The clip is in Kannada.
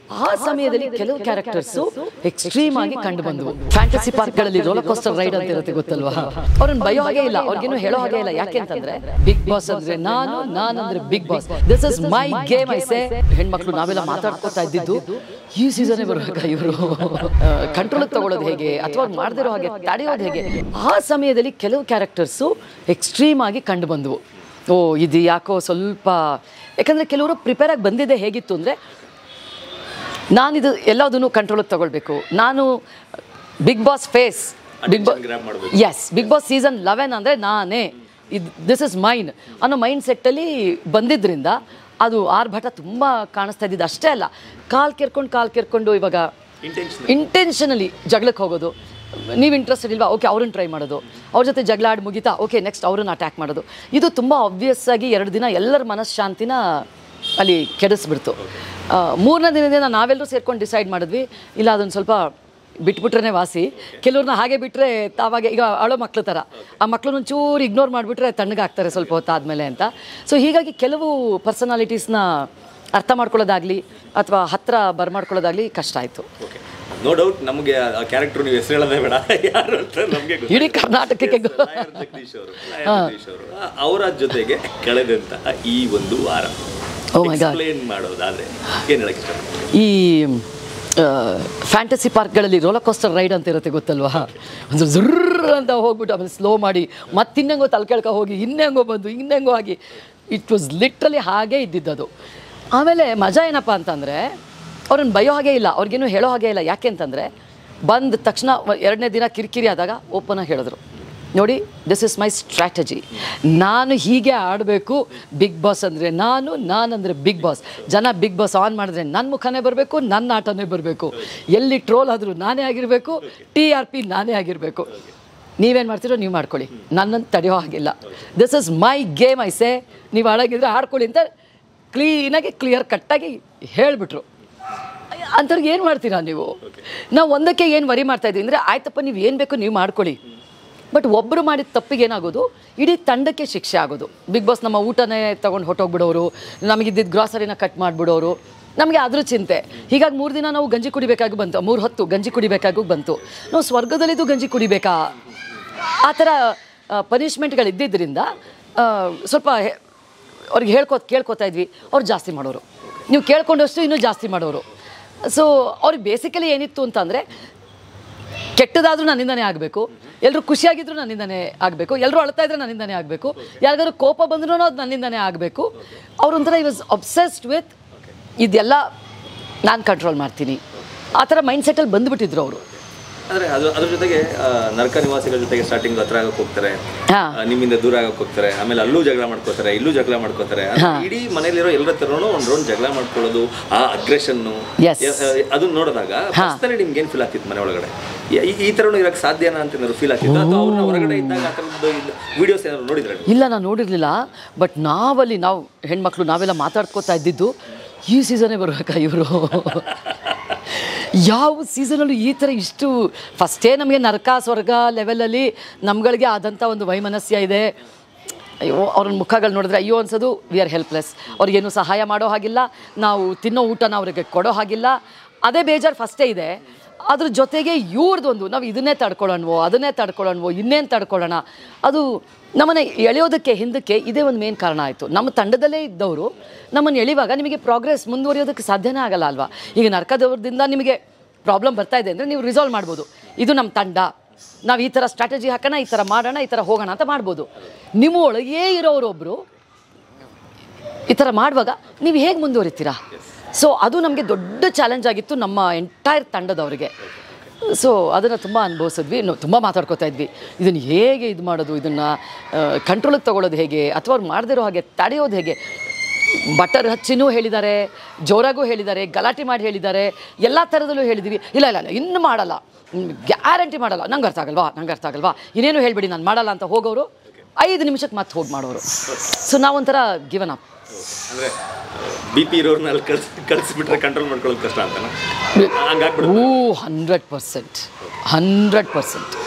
ಆ ಸಮಯದಲ್ಲಿ ಕೆಲವು ಕ್ಯಾರೆಕ್ಟರ್ಸ್ ಎಕ್ಸ್ಟ್ರೀಮ್ ಆಗಿ ಕಂಡು ಬಂದವು ಫ್ಯಾಂಟಸಿ ಪಾರ್ಕ್ಗಳಲ್ಲಿ ರೋಲರ್ ಕೋಸ್ಟರ್ ರೈಡ್ ಅಂತ ಇರುತ್ತೆ ಗೊತ್ತಲ್ವಾ ಅವ್ರನ್ನ ಭಯೋ ಹಾಗೆ ಇಲ್ಲ ಅವ್ರಿಗೇನು ಹೇಳೋ ಹಾಗೆ ಇಲ್ಲ ಯಾಕೆ ಅಂತಂದ್ರೆ ಬಿಗ್ ಬಾಸ್ ಅಂದ್ರೆ ನಾನು ನಾನಂದ್ರೆ Bigg Boss this is my game I say ಹೆಣ್ಮಕ್ಳು ನಾವೆಲ್ಲ ಮಾತಾಡ್ಕೊತಾ ಇದ್ದಿದ್ದು ಈ ಸೀಸನೇ ಬರುವಾಗ ಇವರು ಕಂಟ್ರೋಲ್ ತಗೊಳ್ಳೋದು ಹೇಗೆ ಅಥವಾ ಮಾಡದಿರೋ ಹಾಗೆ ತಡೆಯೋದು ಹೇಗೆ ಆ ಸಮಯದಲ್ಲಿ ಕೆಲವು ಕ್ಯಾರೆಕ್ಟರ್ಸು ಎಕ್ಸ್ಟ್ರೀಮ್ ಆಗಿ ಕಂಡು ಬಂದವು ಓ ಇದು ಯಾಕೋ ಸ್ವಲ್ಪ ಯಾಕಂದರೆ ಕೆಲವರು ಪ್ರಿಪೇರ್ ಆಗಿ ಬಂದಿದೆ ಹೇಗಿತ್ತು ಅಂದರೆ ನಾನಿದು ಎಲ್ಲದನ್ನು ಕಂಟ್ರೋಲಿಗೆ ತಗೊಳ್ಬೇಕು ನಾನು ಬಿಗ್ ಬಾಸ್ ಫೇಸ್ ಬಿಗ್ ಬಾ grab ಮಾಡ್ಬೇಕು. Yes Bigg Boss season eleven ಅಂದರೆ ನಾನೇ ಇದು ದಿಸ್ ಇಸ್ ಮೈನ್ ಅನ್ನೋ ಮೈಂಡ್ ಸೆಟ್ಟಲ್ಲಿ ಬಂದಿದ್ದರಿಂದ ಅದು ಆರ್ಭಟ ತುಂಬ ಕಾಣಿಸ್ತಾ ಇದ್ದಿದ್ದು ಅಷ್ಟೇ ಅಲ್ಲ ಕಾಲ್ ಕೆರ್ಕೊಂಡು ಕಾಲ್ ಕೆರ್ಕೊಂಡು ಇವಾಗ Intentional. ಇಂಟೆನ್ಷನಲಿ ಜಗಳಕ್ಕೆ ಹೋಗೋದು ನೀವು ಇಂಟ್ರೆಸ್ಟೆಡ್ ಇಲ್ವಾ ಓಕೆ ಅವ್ರನ್ನ ಟ್ರೈ ಮಾಡೋದು ಅವ್ರ ಜೊತೆ ಜಗಳ ಆಡಿ ಮುಗಿತಾ ಓಕೆ ನೆಕ್ಸ್ಟ್ ಅವ್ರನ್ನ ಅಟ್ಯಾಕ್ ಮಾಡೋದು ಇದು ತುಂಬ ಆಬ್ವಿಯಸ್ ಆಗಿ ಎರಡು ದಿನ ಎಲ್ಲರ ಮನಃಶಾಂತಿನ ಅಲ್ಲಿ ಕೆಡಿಸ್ಬಿಡ್ತು ಆ, ಮೂರನೇ ದಿನದಿಂದ ನಾವೆಲ್ಲರೂ ಸೇರ್ಕೊಂಡು ಡಿಸೈಡ್ ಮಾಡಿದ್ವಿ ಇಲ್ಲ ಅದೊಂದು ಸ್ವಲ್ಪ ಬಿಟ್ಬಿಟ್ರೆ ವಾಸಿ ಕೆಲವ್ರನ್ನ ಹಾಗೆ ಬಿಟ್ಟರೆ ತಾವಾಗ ಈಗ ಅಳೋ ಮಕ್ಳ ಥರ ಆ ಮಕ್ಳನ್ನ ಒಂಚೂರು ಇಗ್ನೋರ್ ಮಾಡಿಬಿಟ್ರೆ ತಣ್ಣಗಾಗ್ತಾರೆ ಸ್ವಲ್ಪ ಹೊತ್ತಾದಮೇಲೆ ಅಂತ ಸೊ ಹೀಗಾಗಿ ಕೆಲವು ಪರ್ಸನಾಲಿಟೀಸ್ನ ಅರ್ಥ ಮಾಡ್ಕೊಳ್ಳೋದಾಗಲಿ ಅಥವಾ ಹತ್ತಿರ ಬರ್ಮಾಡ್ಕೊಳ್ಳೋದಾಗಲಿ ಕಷ್ಟ ಆಯಿತು ಓಕೆ ನೋ ಡೌಟ್ ನಮಗೆ ಆ ಕ್ಯಾರೆಕ್ಟರ್ ನೀವು ಹೆಸರು ಹೇಳೋದೇ ಬೇಡ ಯಾರು ಅಂತ ನಮಗೆ ಇಡೀ ಕರ್ನಾಟಕಕ್ಕೆ ಗೊ- ಜಗದೀಶ್ ಅವರು ಜಗದೀಶ್ ಅವರು ಅವರ ಜೊತೆಗೆ ಕಳೆದಂತಹ ಈ ಒಂದು ವಾರ Oh my God. ಎಕ್ಸ್ಪ್ಲೇನ್ ಮಾಡೋದಾದ್ರೆ ಏನ್ ಹೇಳಕ್ ಇಷ್ಟಪಡ್ತೀನಿ ಈ ಫ್ಯಾಂಟಸಿ ಪಾರ್ಕ್ಗಳಲ್ಲಿ ರೋಲರ್ ಕೋಸ್ಟರ್ ರೈಡ್ ಅಂತ ಇರುತ್ತೆ ಗೊತ್ತಲ್ವಾ ಒಂದು ಜುರ್ರ್ ಅಂತ ಹೋಗ್ಬಿಟ್ಟು ಆಮೇಲೆ ಸ್ಲೋ ಮಾಡಿ ಮತ್ತಿನ್ನೆಂಗೋ ತಲೆಕೆಳ್ಕ ಹೋಗಿ ಇನ್ನೆಂಗೋ ಬಂದು ಇನ್ನೆಂಗೋ ಆಗಿ ಇಟ್ ವಾಸ್ ಲಿಟ್ರಲಿ ಹಾಗೇ ಇದ್ದಿದ್ದದು ಆಮೇಲೆ ಮಜಾ ಏನಪ್ಪ ಅಂತಂದರೆ ಅವ್ರನ್ನ ಭಯೋ ಹಾಗೆ ಇಲ್ಲ ಅವ್ರಿಗೇನು ಹೇಳೋ ಹಾಗೆ ಇಲ್ಲ ಯಾಕೆ ಅಂತಂದರೆ ಬಂದ ತಕ್ಷಣ ವ- ಎರಡನೇ ದಿನ ಕಿರಿಕಿರಿ ಆದಾಗ ಓಪನಾಗಿ ಹೇಳಿದ್ರು ನೋಡಿ ದಿಸ್ ಇಸ್ ಮೈ ಸ್ಟ್ರಾಟಜಿ ನಾನು ಹೀಗೆ ಆಡಬೇಕು ಬಿಗ್ ಬಾಸ್ ಅಂದರೆ ನಾನು ನಾನಂದರೆ ಬಿಗ್ ಬಾಸ್ ಜನ ಬಿಗ್ ಬಾಸ್ ಆನ್ ಮಾಡಿದ್ರೆ ನನ್ನ ಮುಖನೇ ಬರಬೇಕು ನನ್ನ ಆಟನೇ ಬರಬೇಕು ಎಲ್ಲಿ ಟ್ರೋಲ್ ಆದರೂ ನಾನೇ ಆಗಿರಬೇಕು ಟಿ ಆರ್ ಪಿ ನಾನೇ ಆಗಿರಬೇಕು ನೀವೇನು ಮಾಡ್ತೀರೋ ನೀವು ಮಾಡ್ಕೊಳ್ಳಿ ನನ್ನನ್ನು ತಡೆಯೋ ಹಾಗಿಲ್ಲ this is my game I say ನೀವು ಹಾಳಾಗಿದ್ರೆ ಆಡ್ಕೊಳ್ಳಿ ಅಂತ ಕ್ಲೀನಾಗಿ ಕ್ಲಿಯರ್ ಕಟ್ಟಾಗಿ ಹೇಳಿಬಿಟ್ರು ಅಂಥವ್ರಿಗೆ ಏನು ಮಾಡ್ತೀರಾ ನೀವು ನಾವು ಒಂದಕ್ಕೆ ಏನು ವರಿ ಮಾಡ್ತಾ ಇದ್ದೀವಿ ಅಂದರೆ ಆಯ್ತಪ್ಪ ನೀವು ಏನು ಬೇಕು ನೀವು ಮಾಡ್ಕೊಳ್ಳಿ ಬಟ್ ಒಬ್ಬರು ಮಾಡಿದ ತಪ್ಪಿಗೆ ಏನಾಗೋದು ಇಡೀ ತಂಡಕ್ಕೆ ಶಿಕ್ಷೆ ಆಗೋದು ಬಿಗ್ ಬಾಸ್ ನಮ್ಮ ಊಟನೇ ತೊಗೊಂಡು ಹೊಟ್ಟೋಗ್ಬಿಡೋರು ನಮಗಿದ್ದಿದ್ದು ಗ್ರಾಸರಿನ ಕಟ್ ಮಾಡಿಬಿಡೋರು ನಮಗೆ ಅದ್ರ ಚಿಂತೆ ಹೀಗಾಗಿ ಮೂರು ದಿನ ನಾವು ಗಂಜಿ ಕುಡಿಬೇಕಾಗಿ ಬಂತು ಮೂರು ಹೊತ್ತು ಗಂಜಿ ಕುಡಿಬೇಕಾಗೂ ಬಂತು ನಾವು ಸ್ವರ್ಗದಲ್ಲಿದ್ದು ಗಂಜಿ ಕುಡಿಬೇಕಾ ಆ ಥರ ಪನಿಷ್ಮೆಂಟ್ಗಳು ಇದ್ದಿದ್ದರಿಂದ ಆ, ಸ್ವಲ್ಪ ಹೆ- ಅವ್ರಿಗೆ ಹೇಳ್ಕೊ ಕೇಳ್ಕೊತಾ ಇದ್ವಿ ಅವ್ರು ಜಾಸ್ತಿ ಮಾಡೋರು ನೀವು ಕೇಳ್ಕೊಂಡಷ್ಟು ಇನ್ನೂ ಜಾಸ್ತಿ ಮಾಡೋರು ಸೊ ಅವ್ರಿಗೆ ಬೇಸಿಕಲಿ ಏನಿತ್ತು ಅಂತಂದರೆ ಕೆಟ್ಟದಾದ್ರೂ ನನ್ನಿಂದನೇ ಆಗಬೇಕು ಎಲ್ಲರೂ ಖುಷಿಯಾಗಿದ್ರು ನನ್ನಿಂದನೇ ಆಗಬೇಕು ಎಲ್ಲರೂ ಅಳ್ತಾ ಇದ್ರೆ ನನ್ನಿಂದನೇ ಆಗಬೇಕು ಯಾರಿಗಾದ್ರು ಕೋಪ ಬಂದ್ರೂ ಅದು ನನ್ನಿಂದನೇ ಆಗಬೇಕು ಅವ್ರೊಂಥರ ಈ ವಾಸ್ ಅಬ್ಸೆಸ್ಡ್ ವಿತ್ ಇದೆಲ್ಲ ನಾನು ಕಂಟ್ರೋಲ್ ಮಾಡ್ತೀನಿ ಆ ಥರ ಮೈಂಡ್ ಸೆಟ್ಟಲ್ಲಿ ಬಂದುಬಿಟ್ಟಿದ್ರು ಅವರು ಅಂದ್ರೆ ಅದು ಅದ್ರ ಜೊತೆಗೆ ಆ, ನರಕ ನಿವಾಸಿಗಳ ಜೊತೆಗೆ ಸ್ಟಾರ್ಟಿಂಗ್ ಹತ್ರ ಆಗಕ್ಕೆ ಹೋಗ್ತಾರೆ ಹಾಂ ಆ, ನಿಮ್ಮಿಂದ ದೂರ ಆಗಕ್ಕೆ ಹೋಗ್ತಾರೆ ಆಮೇಲೆ ಅಲ್ಲೂ ಜಗಳ ಮಾಡ್ಕೋತಾರೆ ಇಲ್ಲೂ ಜಗಳ ಮಾಡ್ಕೋತಾರೆ ಅಂದ್ರೆ ಇಡೀ ಮನೇಲಿರೋ ಎಲ್ಲರ ಹತ್ರನೂ ಒಂದ್ ರೌಂಡ್ ಜಗಳ ಮಾಡ್ಕೊಳ್ಳೋದು ಆ ಅಗ್ರೆಷನ್ Yes. ಅದನ್ನ ನೋಡಿದಾಗ ಫಸ್ಟಲ್ಲಿ ನಿಮ್ಗೆ ಏನ್ ಫೀಲ್ ಆಗ್ತಿತ್ತು ಮನೆ ಒಳಗಡೆ ಈ- ಈ ತರನು ಇರಕ್ ಸಾಧ್ಯನಾ ಅಂತ ಏನಾದ್ರು ಫೀಲ್ ಆಗ್ತಿತ್ತು ಅಥವಾ ಅವ್ರನ್ನ ಹೊರಗಡೆ ಇದ್ದಾಗ ಆ ಥರದ್ದು ವಿಡಿಯೋಸ್ ಏನಾದ್ರು ನೋಡಿದ್ರೆ ಇಲ್ಲ ನಾನು ನೋಡಿರಲಿಲ್ಲ ಬಟ್ ನಾವಲ್ಲಿ ನಾವು ಹೆಣ್ಮಕ್ಳು ನಾವೆಲ್ಲ ಮಾತಾಡ್ಕೋತಾ ಇದ್ದಿದ್ದು ಈ ಸೀಸನೇ ಬರ್ಬೇಕಾ ಇವರು ಯಾವ ಸೀಸನಲ್ಲೂ ಈ ಥರ ಇಷ್ಟು ಫಸ್ಟೇ ನಮಗೆ ನರಕ ಸ್ವರ್ಗ ಲೆವೆಲಲ್ಲಿ ನಮ್ಗಳಿಗೆ ಆದಂಥ ಒಂದು ವೈಮನಸ್ಯ ಇದೆ ಅಯ್ಯೋ ಅವ್ರ ಮುಖಗಳು ನೋಡಿದ್ರೆ ಅಯ್ಯೋ ಅನ್ಸೋದು ವಿ ಆರ್ ಹೆಲ್ಪ್ಲೆಸ್ ಅವ್ರಿಗೇನು ಸಹಾಯ ಮಾಡೋ ಹಾಗಿಲ್ಲ ನಾವು ತಿನ್ನೋ ಊಟನ ಅವ್ರಿಗೆ ಕೊಡೋ ಹಾಗಿಲ್ಲ ಅದೇ ಬೇಜಾರು ಫಸ್ಟೇ ಇದೆ ಅದ್ರ ಜೊತೆಗೆ ಇವ್ರದ್ದೊಂದು ನಾವು ಇದನ್ನೇ ತಡ್ಕೊಳ್ಳೋಣವೋ ಅದನ್ನೇ ತಡ್ಕೊಳ್ಳೋಣವೋ ಇನ್ನೇನು ತಡ್ಕೊಳ್ಳೋಣ ಅದು ನಮ್ಮನ್ನು ಎಳೆಯೋದಕ್ಕೆ ಹಿಂದಕ್ಕೆ ಇದೇ ಒಂದು ಮೇನ್ ಕಾರಣ ಆಯಿತು ನಮ್ಮ ತಂಡದಲ್ಲೇ ಇದ್ದವರು ನಮ್ಮನ್ನು ಎಳಿವಾಗ ನಿಮಗೆ ಪ್ರೋಗ್ರೆಸ್ ಮುಂದುವರಿಯೋದಕ್ಕೆ ಸಾಧ್ಯನೇ ಆಗಲ್ಲ ಅಲ್ವಾ ಈಗ ನರ್ಕದವ್ರದಿಂದ ನಿಮಗೆ ಪ್ರಾಬ್ಲಮ್ ಬರ್ತಾ ಇದೆ ಅಂದರೆ ನೀವು ರಿಸಾಲ್ವ್ ಮಾಡ್ಬೋದು ಇದು ನಮ್ಮ ತಂಡ ನಾವು ಈ ಥರ ಸ್ಟ್ರಾಟಜಿ ಹಾಕೋಣ ಈ ಥರ ಮಾಡೋಣ ಈ ಥರ ಹೋಗೋಣ ಅಂತ ಮಾಡ್ಬೋದು ನಿಮ್ಮ ಒಳಗೇ ಇರೋರೊಬ್ಬರು ಈ ಥರ ಮಾಡುವಾಗ ನೀವು ಹೇಗೆ ಮುಂದುವರಿತೀರಾ ಸೊ ಅದು ನಮಗೆ ದೊಡ್ಡ ಚಾಲೆಂಜ್ ಆಗಿತ್ತು ನಮ್ಮ ಎಂಟೈರ್ ತಂಡದವರಿಗೆ ಸೊ ಅದನ್ನು ತುಂಬ ಅನುಭವಿಸಿದ್ವಿ ನಾವು ತುಂಬ ಮಾತಾಡ್ಕೋತಾ ಇದ್ವಿ ಇದನ್ನು ಹೇಗೆ ಇದು ಮಾಡೋದು ಇದನ್ನು ಕಂಟ್ರೋಲಿಗೆ ತಗೊಳ್ಳೋದು ಹೇಗೆ ಅಥವಾ ಅವ್ರು ಮಾಡದಿರೋ ಹಾಗೆ ತಡೆಯೋದು ಹೇಗೆ ಬಟರ್ ಹಚ್ಚಿನೂ ಹೇಳಿದ್ದಾರೆ ಜೋರಾಗೂ ಹೇಳಿದ್ದಾರೆ ಗಲಾಟೆ ಮಾಡಿ ಹೇಳಿದ್ದಾರೆ ಎಲ್ಲ ಥರದಲ್ಲೂ ಹೇಳಿದ್ದೀವಿ ಇಲ್ಲ ಇಲ್ಲ ಇಲ್ಲ ಇನ್ನು ಮಾಡಲ್ಲ ಗ್ಯಾರಂಟಿ ಮಾಡಲ್ಲ ನಂಗೆ ಅರ್ಥ ಆಗಲ್ವಾ ನಂಗೆ ಅರ್ಥ ಆಗಲ್ವಾ ಇನ್ನೇನು ಹೇಳ್ಬೇಡಿ ನಾನು ಮಾಡಲ್ಲ ಅಂತ ಹೋಗೋರು ಐದು ನಿಮಿಷಕ್ಕೆ ಮತ್ತೆ ಹೋಗಿ ಮಾಡೋರು ಸೊ ನಾವೊಂಥರ ಗಿವನ್ ಅಪ್ ಅಂದ್ರೆ ಬಿ ಪಿ ಇರೋರ್ನ ಅಲ್ಲಿ ಕಳ್ಸಿ ಕಳಿಸ್ಬಿಟ್ರೆ ಕಂಟ್ರೋಲ್ ಮಾಡ್ಕೊಳ್ಳೋದು ಕಷ್ಟ ಅಂತನಾ ಹಂಗಾಗ್ಬಿಡುತ್ತೆ ಓ ಹಂಡ್ರೆಡ್ ಪರ್ಸೆಂಟ್ ಹಂಡ್ರೆಡ್ ಪರ್ಸೆಂಟ್